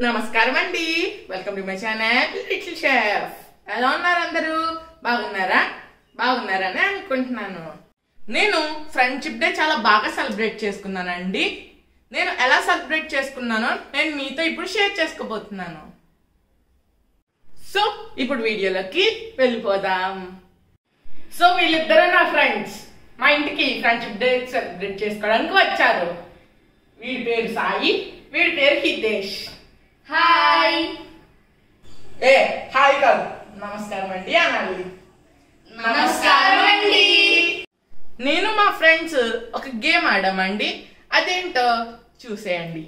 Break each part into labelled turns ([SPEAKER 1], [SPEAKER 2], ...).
[SPEAKER 1] నమస్కారం అండి welcome to my channel little chef ఎలా ఉన్నారు అందరూ బాగున్నారా బాగున్నారని అనుకుంటున్నాను నేను ఫ్రెండ్షిప్ డే చాలా బాగా సెలబ్రేట్ చేసుకున్నానండి నేను ఎలా సెలబ్రేట్ చేసుకున్నానో నేను మీతో ఇప్పుడు షేర్ చేసుకోబోతున్నాను సో ఇప్పుడు వీడియోలోకి వెళ్ళిపోదాం సో వీళ్ళిద్దరూ నా ఫ్రెండ్స్ మా ఇంటికి ఫ్రెండ్షిప్ డే సెలబ్రేట్ చేసుకోవడానికి వచ్చారు వీడి పేరు సాయి వీడి పేరు హితేష్ హాయ్ ఏ హాయ్ కాదు నమస్కారం అండి అనాలి
[SPEAKER 2] నమస్కారం అండి.
[SPEAKER 1] నేను మా ఫ్రెండ్స్ ఒక గేమ్ ఆడామండి అదేంటో చూసేయండి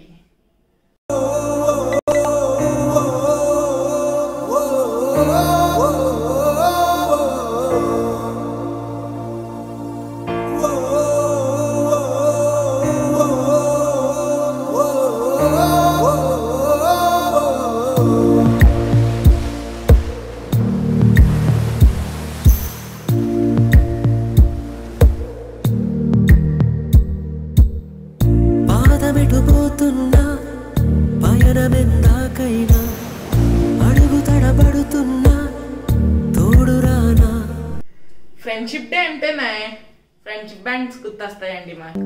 [SPEAKER 3] పాదమెటు పోతున్నా పయనమెందాకైనా అడుగు తడబడుతున్నా తోడురానా
[SPEAKER 1] ఫ్రెండ్షిప్ డే అంటేనే ఫ్రెండ్షిప్ బ్యాండ్స్ గుర్తొస్తాయండి మాకు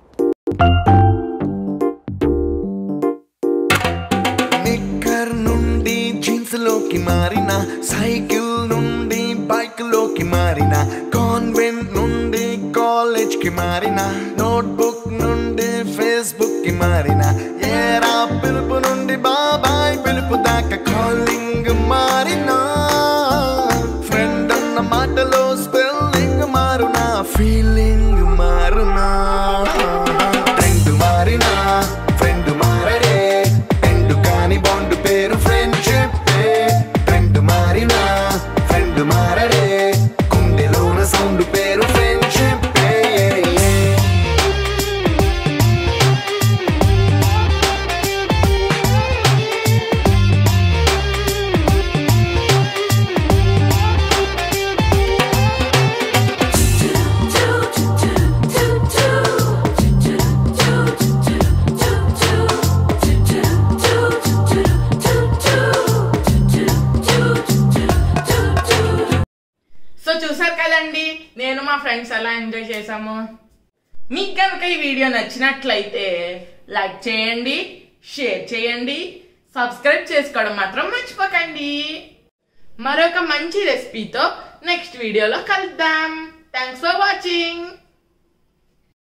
[SPEAKER 4] నిక్కర్ నుండి జీన్స్ లోకి మారిన సైకిల్ నుండి బైక్ లోకి మారిన కాన్వెంట్ నుండి కాలేజ్ కి మారిన నోట్బుక్ నుండి ఫేస్బుక్ కి మారిన ఏరా పిలుపు నుండి బాబాయ్ పిలుపు దాకా కాలింగ్ మారిన ఫ్రెండ్ అన్న మాటలో స్పెల్లింగ్ మారునా ఫీలింగ్ మారునా ట్రెండ్ మారినా ఫ్రెండ్ మారడే ట్రెండ్ కాని బాండ్ పేరు ఫ్రెండ్షిప్ ట్రెండ్ మారినా ఫ్రెండ్ మారడే గుండెలోన సౌండ్ పేరు ఫ్రెండ్షిప్
[SPEAKER 1] సో చూసారు కదండి నేను మా ఫ్రెండ్స్ ఎలా ఎంజాయ్ చేసాము మీకు కనుక ఈ వీడియో నచ్చినట్లయితే లైక్ చేయండి షేర్ చేయండి సబ్స్క్రైబ్ చేసుకోవడం మాత్రం మర్చిపోకండి మరొక మంచి రెసిపీతో నెక్స్ట్ వీడియోలో కలుద్దాం థ్యాంక్స్ ఫర్ వాచింగ్